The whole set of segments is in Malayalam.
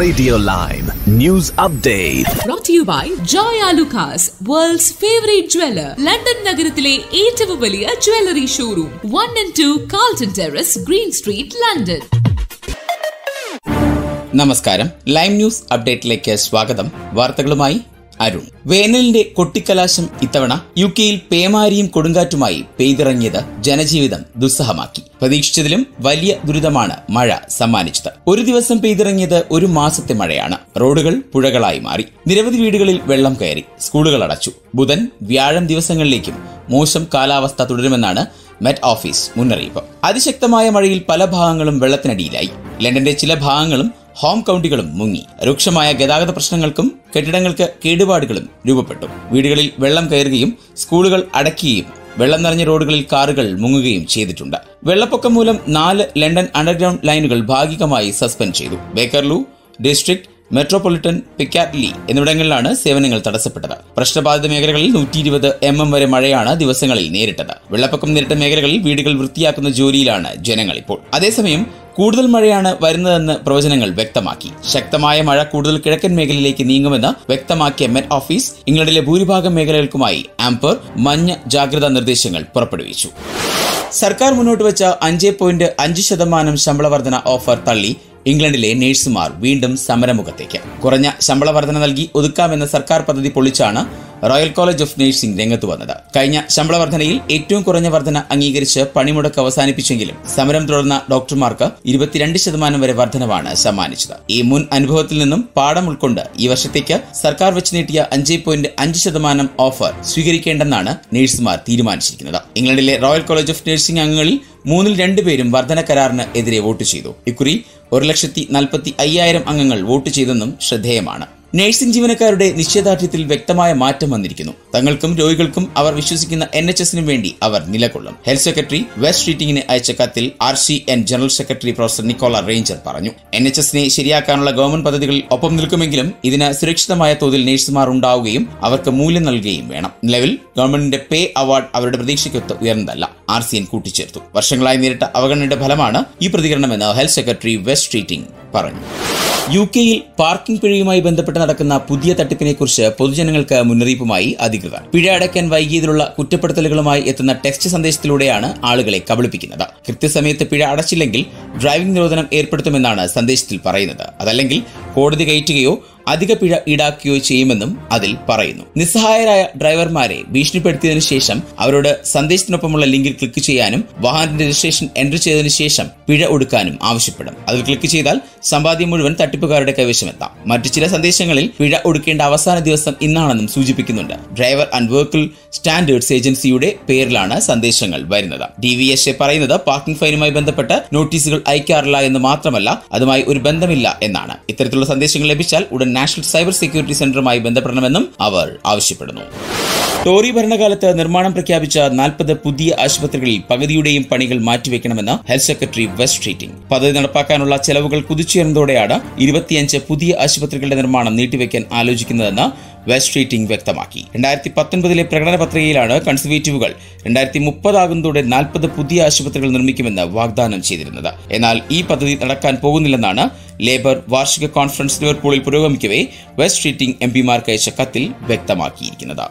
Radio Lime News Update. brought to you by Joy Alucas, world's favorite jeweler. London നഗരത്തിലെ ഏറ്റവും വലിയ jewellery showroom one and two Carlton Terrace Green Street London നമസ്കാരം ലൈം ന്യൂസ് അപ്ഡേറ്റിലേക്ക് സ്വാഗതം വാർത്തകളുമായി അരുൺ വേനലിന്റെ കൊട്ടിക്കലാശം ഇത്തവണ യു കെയിൽ പേമാരിയും കൊടുങ്കാറ്റുമായി പെയ്തിറങ്ങിയത് ജനജീവിതം ദുസ്സഹമാക്കി പ്രതീക്ഷിച്ചതിലും വലിയ ദുരിതമാണ് മഴ സമ്മാനിച്ചത് ഒരു ദിവസം പെയ്തിറങ്ങിയത് ഒരു മാസത്തെ മഴയാണ് റോഡുകൾ പുഴകളായി മാറി നിരവധി വീടുകളിൽ വെള്ളം കയറി സ്കൂളുകൾ അടച്ചു ബുധൻ വ്യാഴം ദിവസങ്ങളിലേക്കും മോശം കാലാവസ്ഥ തുടരുമെന്നാണ് മെറ്റ് ഓഫീസ് മുന്നറിയിപ്പ് അതിശക്തമായ മഴയിൽ പല ഭാഗങ്ങളും വെള്ളത്തിനടിയിലായി ലണ്ടന്റെ ചില ഭാഗങ്ങളും ഹോം കൗണ്ടികളും മുങ്ങി രൂക്ഷമായ ഗതാഗത പ്രശ്നങ്ങൾക്കും കെട്ടിടങ്ങൾക്ക് കേടുപാടുകളും രൂപപ്പെട്ടു വീടുകളിൽ വെള്ളം കയറുകയും സ്കൂളുകൾ അടയ്ക്കുകയും വെള്ളം നിറഞ്ഞ റോഡുകളിൽ കാറുകൾ മുങ്ങുകയും ചെയ്തിട്ടുണ്ട് വെള്ളപ്പൊക്കം മൂലം നാല് ലണ്ടൻ അണ്ടർഗ്രൗണ്ട് ലൈനുകൾ ഭാഗികമായി സസ്പെൻഡ് ചെയ്തു ബേക്കർലു ഡിസ്ട്രിക്ട് മെട്രോപൊളിറ്റൻ പിക്കാറ്റ്ലി എന്നിവിടങ്ങളിലാണ് സേവനങ്ങൾ തടസ്സപ്പെട്ടത് പ്രശ്നബാധിത മേഖലകളിൽ നൂറ്റി ഇരുപത് എം എം വരെ മഴയാണ് ദിവസങ്ങളിൽ നേരിട്ടത് വെള്ളപ്പൊക്കം നേരിട്ട മേഖലകളിൽ വീടുകൾ വൃത്തിയാക്കുന്ന ജോലിയിലാണ് ജനങ്ങൾ ഇപ്പോൾ അതേസമയം കൂടുതൽ മഴയാണ് വരുന്നതെന്ന് പ്രവചനങ്ങൾ വ്യക്തമാക്കി ശക്തമായ മഴ കൂടുതൽ കിഴക്കൻ മേഖലയിലേക്ക് നീങ്ങുമെന്ന് വ്യക്തമാക്കിയ മെറ്റ് ഓഫീസ് ഇംഗ്ലണ്ടിലെ ഭൂരിഭാഗം മേഖലകൾക്കുമായി ആംപർ മഞ്ഞ ജാഗ്രതാ നിർദ്ദേശങ്ങൾ പുറപ്പെടുവിച്ചു സർക്കാർ മുന്നോട്ട് വെച്ച അഞ്ച് പോയിന്റ് അഞ്ച് ശതമാനം ശമ്പള വർധന ഓഫർ തള്ളി ഇംഗ്ലണ്ടിലെ നഴ്സുമാർ വീണ്ടും സമരമുഖത്തേക്ക് കുറഞ്ഞ ശമ്പള വർധന നൽകി ഒതുക്കാമെന്ന സർക്കാർ പദ്ധതി പൊളിച്ചാണ് റോയൽ കോളേജ് ഓഫ് നഴ്സിംഗ് രംഗത്ത് വന്നത് കഴിഞ്ഞ ശമ്പള വർധനയിൽ ഏറ്റവും കുറഞ്ഞ വർധന അംഗീകരിച്ച് പണിമുടക്ക് അവസാനിപ്പിച്ചെങ്കിലും സമരം തുടർന്ന ഡോക്ടർമാർക്ക് ഇരുപത്തിരണ്ട് ശതമാനം വരെ വർധനവാണ് സമ്മാനിച്ചത് ഈ മുൻ അനുഭവത്തിൽ നിന്നും പാഠം ഉൾക്കൊണ്ട് ഈ വർഷത്തേക്ക് സർക്കാർ വെച്ച് നീട്ടിയ അഞ്ച് പോയിന്റ് അഞ്ച് ശതമാനം ഓഫർ സ്വീകരിക്കേണ്ടെന്നാണ് നഴ്സുമാർ തീരുമാനിച്ചിരിക്കുന്നത് ഇംഗ്ലണ്ടിലെ റോയൽ കോളേജ് ഓഫ് നഴ്സിംഗ് അംഗങ്ങളിൽ മൂന്നിൽ രണ്ടുപേരും വർധന കരാറിന് എതിരെ വോട്ട് ചെയ്തു ഇക്കുറി ഒരു ലക്ഷത്തി നാൽപ്പത്തി അയ്യായിരം അംഗങ്ങൾ വോട്ട് ചെയ്തെന്നും ശ്രദ്ധേയമാണ് നഴ്സിംഗ് ജീവനക്കാരുടെ നിശ്ചയദാർഢ്യത്തിൽ വ്യക്തമായ മാറ്റം വന്നിരിക്കുന്നു തങ്ങൾക്കും രോഗികൾക്കും അവർ വിശ്വസിക്കുന്ന എൻ എച്ച് എസിനും വേണ്ടി അവർ നിലകൊള്ളും ഹെൽത്ത് സെക്രട്ടറി വെസ്റ്റ് റീറ്റിംഗിന് അയച്ച കത്തിൽ R C N general secretary professor Nicola Ranger പറഞ്ഞു എൻ എച്ച് എസിനെ ശരിയാക്കാനുള്ള ഗവൺമെന്റ് പദ്ധതികളിൽ ഒപ്പം നിൽക്കുമെങ്കിലും ഇതിന് സുരക്ഷിതമായ തോതിൽ നഴ്സുമാർ ഉണ്ടാവുകയും അവർക്ക് മൂല്യം നൽകുകയും വേണം നിലവിൽ ഗവൺമെന്റിന്റെ പേ അവാർഡ് അവരുടെ പ്രതീക്ഷയ്ക്കൊത്ത് ഉയർന്നതല്ല ആർ സി എൻ കൂട്ടിച്ചേർത്തു വർഷങ്ങളായി നേരിട്ട അവഗണനയുടെ ഫലമാണ് ഈ പ്രതികരണമെന്ന് ഹെൽത്ത് സെക്രട്ടറി വെസ്റ്റ് റീറ്റിംഗ് പറഞ്ഞു യു കെയിൽ പാർക്കിംഗ് പിഴയുമായി ബന്ധപ്പെട്ട് നടക്കുന്ന പുതിയ തട്ടിപ്പിനെക്കുറിച്ച് പൊതുജനങ്ങൾക്ക് മുന്നറിയിപ്പുമായി അധികൃതർ പിഴ അടയ്ക്കാൻ വൈകിയതിലുള്ള കുറ്റപ്പെടുത്തലുകളുമായി എത്തുന്ന ടെക്സ്റ്റ് സന്ദേശത്തിലൂടെയാണ് ആളുകളെ കബളിപ്പിക്കുന്നത് കൃത്യസമയത്ത് പിഴ അടച്ചില്ലെങ്കിൽ ഡ്രൈവിംഗ് നിരോധനം ഏർപ്പെടുത്തുമെന്നാണ് സന്ദേശത്തിൽ പറയുന്നത് അതല്ലെങ്കിൽ കോടതി കയറ്റുകയോ അധിക പിഴ ഈടാക്കുകയോ ചെയ്യുമെന്നും അതിൽ പറയുന്നു നിസ്സഹായരായ ഡ്രൈവർമാരെ ഭീഷണിപ്പെടുത്തിയതിനു ശേഷം അവരോട് സന്ദേശത്തിനൊപ്പമുള്ള ലിങ്കിൽ ക്ലിക്ക് ചെയ്യാനും വാഹനത്തിന്റെ രജിസ്ട്രേഷൻ എൻട്രി ചെയ്തതിനു ശേഷം പിഴ ഒടുക്കാനും ആവശ്യപ്പെടും അതിൽ ക്ലിക്ക് ചെയ്താൽ സമ്പാദ്യം മുഴുവൻ തട്ടിപ്പുകാരുടെ കൈവശമെത്താം മറ്റു ചില സന്ദേശങ്ങളിൽ പിഴ ഒടുക്കേണ്ട അവസാന ദിവസം ഇന്നാണെന്നും സൂചിപ്പിക്കുന്നുണ്ട് ഡ്രൈവർ ആൻഡ് വെഹിക്കിൾ സ്റ്റാൻഡേർഡ്സ് ഏജൻസിയുടെ പേരിലാണ് സന്ദേശങ്ങൾ വരുന്നത് ഡി വി എസ് എ പറയുന്നത് പാർക്കിംഗ് ഫൈനുമായി ബന്ധപ്പെട്ട് നോട്ടീസുകൾ അയക്കാറില്ല എന്ന് മാത്രമല്ല അതുമായി ഒരു ബന്ധമില്ല എന്നാണ് ഇത്തരത്തിലുള്ള സന്ദേശങ്ങൾ ലഭിച്ചാൽ ഉടൻ നാഷണൽ സൈബർ സെക്യൂരിറ്റി സെന്ററുമായി ബന്ധപ്പെടണമെന്നും അവർ ആവശ്യപ്പെടുന്നു ടോറി ഭരണകാലത്ത് നിർമ്മാണം പ്രഖ്യാപിച്ച നാൽപ്പത് പുതിയ ആശുപത്രികളിൽ പകുതിയുടെയും പണികൾ മാറ്റിവെക്കണമെന്ന് ഹെൽത്ത് സെക്രട്ടറി വെസ്റ്റ് റീറ്റിംഗ് പദ്ധതി നടപ്പാക്കാനുള്ള ചെലവുകൾ കുതിച്ചുയർന്നതോടെയാണ് ഇരുപത്തിയഞ്ച് പുതിയ ആശുപത്രികളുടെ നിർമ്മാണം നീട്ടിവെക്കാൻ ആലോചിക്കുന്നതെന്ന് വെസ്റ്റ് റീറ്റിംഗ് വ്യക്തമാക്കി രണ്ടായിരത്തി പത്തൊൻപതിലെ പ്രകടന പത്രികയിലാണ് കൺസർവേറ്റീവുകൾ രണ്ടായിരത്തി മുപ്പതാകുന്നതോടെ നാൽപ്പത് പുതിയ ആശുപത്രികൾ നിർമ്മിക്കുമെന്ന് വാഗ്ദാനം ചെയ്തിരുന്നത് എന്നാൽ ഈ പദ്ധതി നടക്കാൻ പോകുന്നില്ലെന്നാണ് ലേബർ വാർഷിക കോൺഫറൻസ് ലിവർപൂളിൽ പുരോഗമിക്കവേ വെസ്റ്റ് റീറ്റിംഗ് എം പിമാർക്ക് അയച്ച കത്തിൽ വ്യക്തമാക്കിയിരിക്കുന്നത്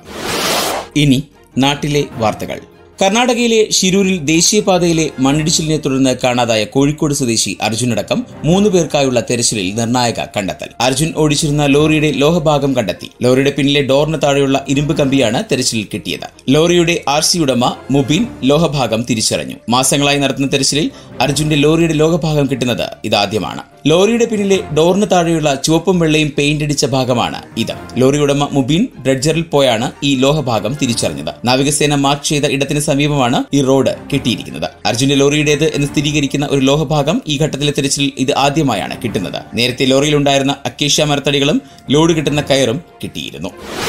ഇനി നാട്ടിലെ വാർത്തകൾ കർണാടകയിലെ ഷിരൂരിൽ ദേശീയപാതയിലെ മണ്ണിടിച്ചിലിനെ തുടർന്ന് കാണാതായ കോഴിക്കോട് സ്വദേശി അർജുനടക്കം മൂന്ന് പേർക്കായുള്ള തെരച്ചിലിൽ നിർണായക കണ്ടെത്തൽ അർജുൻ ഓടിച്ചിരുന്ന ലോറിയുടെ ലോഹഭാഗം കണ്ടെത്തി ലോറിയുടെ പിന്നിലെ ഡോറിന് താഴെയുള്ള ഇരുമ്പ് കമ്പിയാണ് തെരച്ചിലിൽ കിട്ടിയത് ലോറിയുടെ ആർ സി ഉടമ മുബീൻ ലോഹഭാഗം തിരിച്ചറിഞ്ഞു മാസങ്ങളായി നടത്തുന്ന തെരച്ചിലിൽ അർജുന്റെ ലോറിയുടെ ലോഹഭാഗം കിട്ടുന്നത് ഇതാദ്യമാണ് ലോറിയുടെ പിന്നിലെ ഡോറിന് താഴെയുള്ള ചുവപ്പും വെള്ളയും പെയിന്റ് അടിച്ച ഭാഗമാണ് ഇത് ലോറി ഉടമ മുബീൻ ഡ്രഡ്ജറിൽ പോയാണ് ഈ ലോഹഭാഗം തിരിച്ചറിഞ്ഞത് നാവികസേന മാർക്ക് ചെയ്ത ഇടത്തിന് സമീപമാണ് ഈ റോഡ് കെട്ടിയിരിക്കുന്നത് അർജുന്റെ ലോറിയുടേത് എന്ന് സ്ഥിരീകരിക്കുന്ന ഒരു ലോഹഭാഗം ഈ ഘട്ടത്തിലെ തിരച്ചിലിൽ ഇത് ആദ്യമായാണ് കിട്ടുന്നത് നേരത്തെ ലോറിയിലുണ്ടായിരുന്ന അക്കേഷ്യ മരത്തടികളും ലോഡ് കിട്ടുന്ന കയറും കിട്ടിയിരുന്നു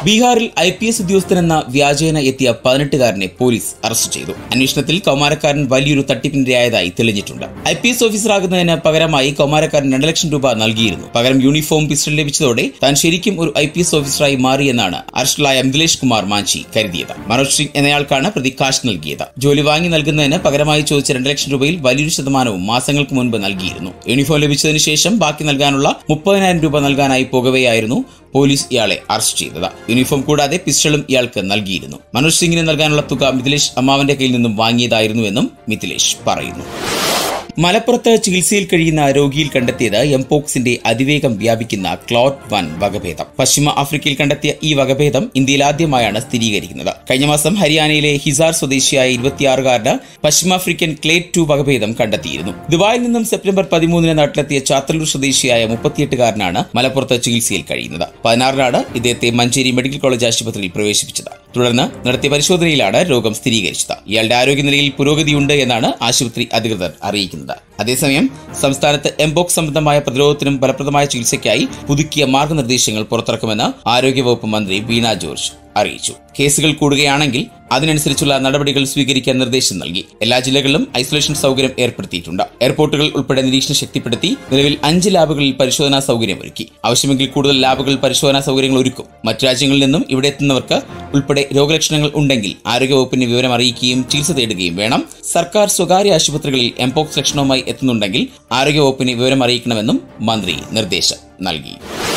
ബീഹാറിൽ ഐ പി എസ് ഉദ്യോഗസ്ഥനെന്ന വ്യാജേന എത്തിയ പതിനെട്ടുകാരനെ പോലീസ് അറസ്റ്റ് ചെയ്തു അന്വേഷണത്തിൽ കൗമാരക്കാരൻ വലിയൊരു തട്ടിപ്പിനിരയായതായി തെളിഞ്ഞിട്ടുണ്ട് ഐ പി എസ് ഓഫീസറാകുന്നതിന് പകരമായി കൗമാരക്കാരൻ രണ്ട് ലക്ഷം രൂപ നൽകിയിരുന്നു പകരം യൂണിഫോം പിസ്റ്റൾ ലഭിച്ചതോടെ താൻ ശരിക്കും ഒരു ഐ പി എസ് ഓഫീസറായി മാറിയെന്നാണ് അറസ്റ്റിലായ മിഥിലേഷ് കുമാർ മാഞ്ചി കരുതിയത് മനോജ് സിംഗ് എന്നയാൾക്കാണ് പ്രതി കാശ് നൽകിയത് ജോലി വാങ്ങി നൽകുന്നതിന് പകരമായി ചോദിച്ച രണ്ട് ലക്ഷം രൂപയിൽ വലിയൊരു ശതമാനവും മാസങ്ങൾക്ക് മുൻപ് നൽകിയിരുന്നു യൂണിഫോം ലഭിച്ചതിന് ശേഷം ബാക്കി നൽകാനുള്ള മുപ്പതിനായിരം രൂപ നൽകാനായി പോകവെയായിരുന്നു പോലീസ് ഇയാളെ അറസ്റ്റ് ചെയ്തത് യൂണിഫോം കൂടാതെ പിസ്റ്റളും ഇയാൾക്ക് നൽകിയിരുന്നു മനോജ് സിംഗിന് നൽകാനുള്ള തുക മിഥിലേഷ് അമ്മാവന്റെ കയ്യിൽ നിന്നും വാങ്ങിയതായിരുന്നുവെന്നും മിഥിലേഷ് പറയുന്നു മലപ്പുറത്ത് ചികിത്സയിൽ കഴിയുന്ന രോഗിയിൽ കണ്ടെത്തിയത് എംപോക്സിന്റെ അതിവേഗം വ്യാപിക്കുന്ന ക്ലോട്ട് വൺ വകഭേദം പശ്ചിമ ആഫ്രിക്കയിൽ കണ്ടെത്തിയ ഈ വകഭേദം ഇന്ത്യയിൽ ആദ്യമായാണ് സ്ഥിരീകരിക്കുന്നത് കഴിഞ്ഞ മാസം ഹരിയാനയിലെ ഹിസാർ സ്വദേശിയായ ഇരുപത്തിയാറുകാരന് പശ്ചിമാഫ്രിക്കൻ ക്ലേറ്റ് ടു വകഭേദം കണ്ടെത്തിയിരുന്നു ദുബായിൽ നിന്നും സെപ്റ്റംബർ പതിമൂന്നിന് നാട്ടിലെത്തിയ ചാത്തല്ലൂർ സ്വദേശിയായ മുപ്പത്തിയെട്ടുകാരനാണ് മലപ്പുറത്ത് ചികിത്സയിൽ കഴിയുന്നത് പതിനാറിനാണ് ഇദ്ദേഹത്തെ മഞ്ചേരി മെഡിക്കൽ കോളേജ് ആശുപത്രിയിൽ പ്രവേശിപ്പിച്ചത് തുടർന്ന് നടത്തിയ പരിശോധനയിലാണ് രോഗം സ്ഥിരീകരിച്ചത് ഇയാളുടെ ആരോഗ്യനിലയിൽ പുരോഗതിയുണ്ട് എന്നാണ് ആശുപത്രി അധികൃതർ അറിയിക്കുന്നത് അതേസമയം സംസ്ഥാനത്ത് എംബോക്സ് സംബന്ധമായ പ്രതിരോധത്തിനും ഫലപ്രദമായ ചികിത്സയ്ക്കായി പുതുക്കിയ മാർഗനിർദ്ദേശങ്ങൾ പുറത്തിറക്കുമെന്ന് ആരോഗ്യവകുപ്പ് മന്ത്രി വീണ ജോർജ് അറിയിച്ചു കേസുകൾ കൂടുകയാണെങ്കിൽ അതിനനുസരിച്ചുള്ള നടപടികൾ സ്വീകരിക്കാൻ നിർദ്ദേശം നൽകി എല്ലാ ജില്ലകളിലും ഐസൊലേഷൻ സൗകര്യം ഏർപ്പെടുത്തിയിട്ടുണ്ട് എയർപോർട്ടുകൾ ഉൾപ്പെടെ നിരീക്ഷണം ശക്തിപ്പെടുത്തി നിലവിൽ അഞ്ച് ലാബുകളിൽ പരിശോധനാ സൗകര്യം ഒരുക്കി ആവശ്യമെങ്കിൽ കൂടുതൽ ലാബുകൾ പരിശോധനാ സൗകര്യങ്ങൾ ഒരുക്കും മറ്റു രാജ്യങ്ങളിൽ നിന്നും ഇവിടെ എത്തുന്നവർക്ക് ഉൾപ്പെടെ രോഗലക്ഷണങ്ങൾ ഉണ്ടെങ്കിൽ ആരോഗ്യവകുപ്പിന് വിവരം അറിയിക്കുകയും ചികിത്സ തേടുകയും വേണം സർക്കാർ സ്വകാര്യ ആശുപത്രികളിൽ എംപോക്സ് ലക്ഷണവുമായി എത്തുന്നുണ്ടെങ്കിൽ ആരോഗ്യവകുപ്പിന് വിവരം അറിയിക്കണമെന്നും മന്ത്രി നിർദ്ദേശം നൽകി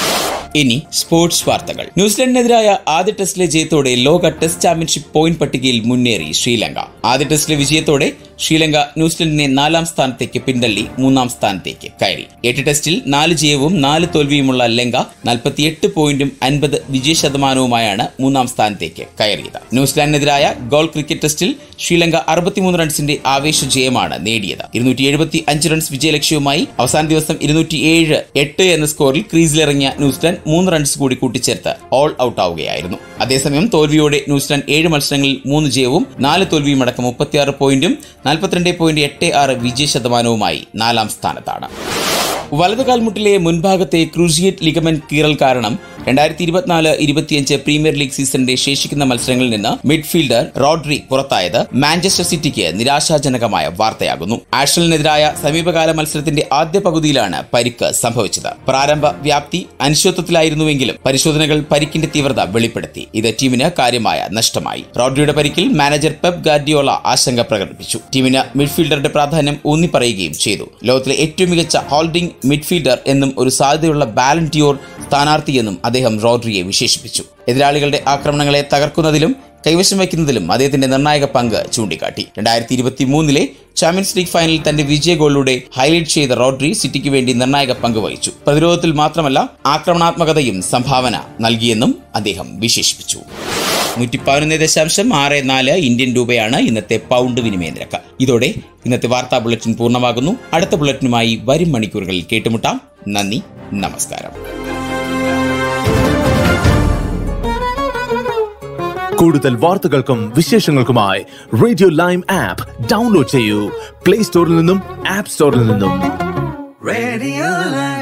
ഇനി സ്പോർട്സ് വാർത്തകൾ ന്യൂസിലൻഡിനെതിരായ ആദ്യ ടെസ്റ്റിലെ ജയത്തോടെ ലോക ടെസ്റ്റ് ചാമ്പ്യൻഷിപ്പ് പോയിന്റ് പട്ടികയിൽ മുന്നേറി ശ്രീലങ്ക ആദ്യ ടെസ്റ്റിലെ വിജയത്തോടെ ശ്രീലങ്ക ന്യൂസിലൻഡിനെ നാലാം സ്ഥാനത്തേക്ക് പിന്തള്ളി മൂന്നാം സ്ഥാനത്തേക്ക് കയറി എട്ട് ടെസ്റ്റിൽ നാല് ജയവും നാല് തോൽവിയുമുള്ള ലങ്ക നാൽപ്പത്തിയെട്ട് പോയിന്റും അൻപത് വിജയ ശതമാനവുമായാണ് മൂന്നാം സ്ഥാനത്തേക്ക് കയറിയത് ന്യൂസിലാൻഡിനെതിരായ ഗോൾ ക്രിക്കറ്റ് ടെസ്റ്റിൽ ശ്രീലങ്ക അറുപത്തിമൂന്ന് റൺസിന്റെ ആവേശ ജയമാണ് നേടിയത് ഇരുന്നൂറ്റി എഴുപത്തി അഞ്ച് റൺസ് വിജയലക്ഷ്യവുമായി അവസാന ദിവസം ഇരുന്നൂറ്റി ഏഴ് എട്ട് എന്ന സ്കോറിൽ ക്രീസിലിറങ്ങിയ ന്യൂസിലാൻഡ് മൂന്ന് റൺസ് കൂടി കൂട്ടിച്ചേർത്ത് ഓൾ ഔട്ട് ആവുകയായിരുന്നു അതേസമയം തോൽവിയോടെ ന്യൂസിലാൻഡ് ഏഴ് മത്സരങ്ങളിൽ മൂന്ന് ജയവും നാല് തോൽവിയും അടക്കം മുപ്പത്തിയാറ് പോയിന്റും നാൽപ്പത്തിരണ്ട് പോയിന്റ് എട്ട് ആറ് വിജയ ശതമാനവുമായി നാലാം സ്ഥാനത്താണ് വലത് കാൽമുട്ടിലെ മുൻഭാഗത്തെ ക്രൂസിയേറ്റ് ലിഗമെന്റ് കീറൽ കാരണം രണ്ടായിരത്തി ഇരുപത്തിനാല് ഇരുപത്തിയഞ്ച് പ്രീമിയർ ലീഗ് സീസണിന്റെ ശേഷിക്കുന്ന മത്സരങ്ങളിൽ നിന്ന് മിഡ്ഫീൽഡർ റോഡ്രി പുറത്തായത് മാഞ്ചസ്റ്റർ സിറ്റിക്ക് നിരാശാജനകമായ വാർത്തയാകുന്നു ആഷലിനെതിരായ സമീപകാല മത്സരത്തിന്റെ ആദ്യ പകുതിയിലാണ് പരിക്ക് സംഭവിച്ചത് പ്രാരംഭ വ്യാപ്തി അനിശ്ചിതത്വത്തിലായിരുന്നുവെങ്കിലും പരിശോധനകൾ പരിക്കിന്റെ തീവ്രത വെളിപ്പെടുത്തി ഇത് ടീമിന് കാര്യമായ നഷ്ടമായി റോഡ്രിയുടെ പരിക്കിൽ മാനേജർ പെപ് ഗാർഡിയോള ആശങ്ക പ്രകടിപ്പിച്ചു ടീമിന് മിഡ്ഫീൽഡറുടെ പ്രാധാന്യം ഊന്നിപ്പറയുകയും ചെയ്തു ലോകത്തിലെ ഏറ്റവും മികച്ച ഹോൾഡിംഗ് മിഡ്ഫീൽഡർ എന്നും ഒരു സാധ്യതയുള്ള ബാലന്റിയോർ സ്ഥാനാർത്ഥിയെന്നും അദ്ദേഹം റോഡ്രിയെ വിശേഷിപ്പിച്ചു എതിരാളികളുടെ ആക്രമണങ്ങളെ തകർക്കുന്നതിലും കൈവശം വയ്ക്കുന്നതിലും അദ്ദേഹത്തിന്റെ നിർണായക പങ്ക് ചൂണ്ടിക്കാട്ടി രണ്ടായിരത്തി ഇരുപത്തി മൂന്നിലെ ചാമ്പ്യൻസ് ലീഗ് ഫൈനലിൽ തന്റെ വിജയ ഗോളിലൂടെ ഹൈലൈറ്റ് ചെയ്ത റോഡ്രി സിറ്റിക്ക് വേണ്ടി നിർണായക പങ്ക് വഹിച്ചു പ്രതിരോധത്തിൽ മാത്രമല്ല ആക്രമണാത്മകതയും സംഭാവന നൽകിയെന്നും അദ്ദേഹം വിശേഷിപ്പിച്ചു നൂറ്റി പതിനൊന്ന് ദശാംശം ആറ് നാല് ഇന്ത്യൻ രൂപയാണ് ഇന്നത്തെ പൗണ്ട് വിനിമയ നിരക്ക് ഇതോടെ ഇന്നത്തെ വാർത്താ ബുള്ളറ്റിൻ പൂർണ്ണമാകുന്നു അടുത്ത ബുള്ളറ്റിനുമായി വരും മണിക്കൂറുകളിൽ കേട്ടുമുട്ടാം നന്ദി നമസ്കാരം കൂടുതൽ വാർത്തകൾക്കും വിശേഷങ്ങൾക്കുമായി റേഡിയോ ലൈം ആപ്പ് ഡൗൺലോഡ് ചെയ്യൂ പ്ലേ സ്റ്റോറിൽ നിന്നും ആപ്പ് സ്റ്റോറിൽ നിന്നും Radio Live.